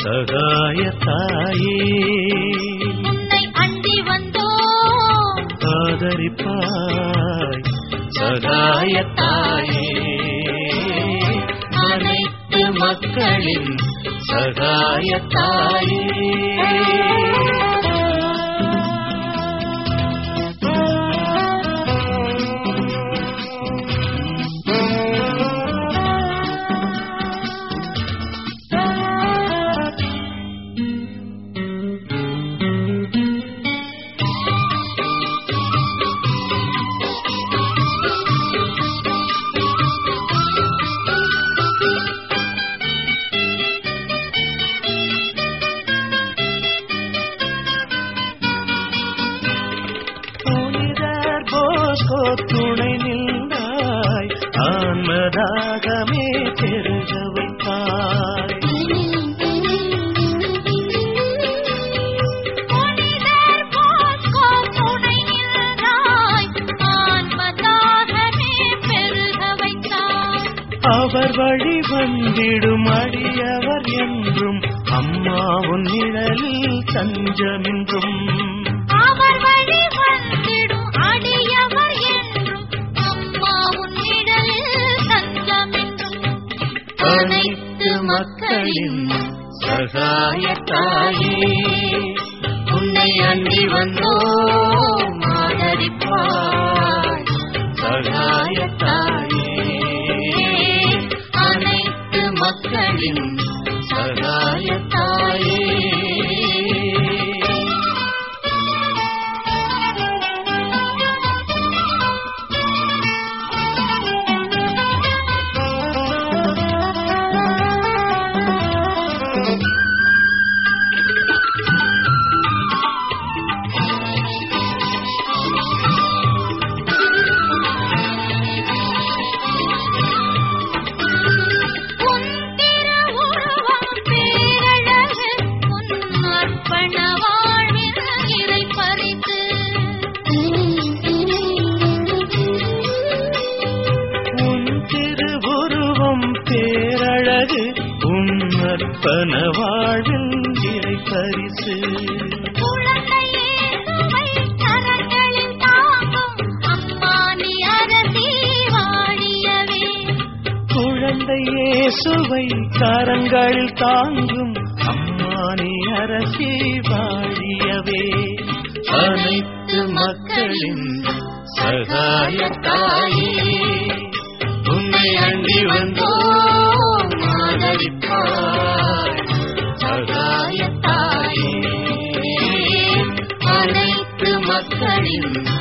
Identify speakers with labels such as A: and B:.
A: சகாய தாயே
B: உன்னை அண்டி வந்தோம்
A: ஆதரிப்பாய் சகாய தாயே அனைத்து மக்களின் சகாய தாயே புனிதர் போஸ்கோ துணை நின்றாய் ஆன்மதாகமே பெருக வைத்தாய்
B: புனிதர் போஸ்கோ துணை நின்றாய் ஆன்மதாகமே பெருக வைத்தாய்
A: அவர் வழி வந்திடும் அடியவர் என்றும் அம்மா உன் நிழலில் தஞ்சமென்றும்
B: அவர் வழி வந்திடும் அடியவர் என்றும் அம்மா உன் நிழலில் தஞ்சமென்றும்
A: அனைத்து மக்களின் சகாய தாயே உன்னை அண்டி வந்தோம் ஆதரிப்பாய் சகாய தாயே அனைத்து மக்களின் சகாய தாயே
B: உன் திருவுருவம் பேரழகு உன் அர்ப்பண வாழ்வில் இறை பறித்து
A: உன் திருவுருவம் பேரழகு உன் அர்ப்பண வாழ்வில் இறை பரிசு
B: குழந்தையே சுவை கரங்களில் தாங்கும் அம்மா நீ அரசி வாழியவே
A: குழந்தை இயேசுவை கரங்களில் தாங்கும் அம்மானி அரசி வாழியவே அனைத்து மக்களின் சகாய தாயே உன்னை அண்டி வந்தோம் ஆதரிப்பாய் சகாய தாயே அனைத்து மக்களின்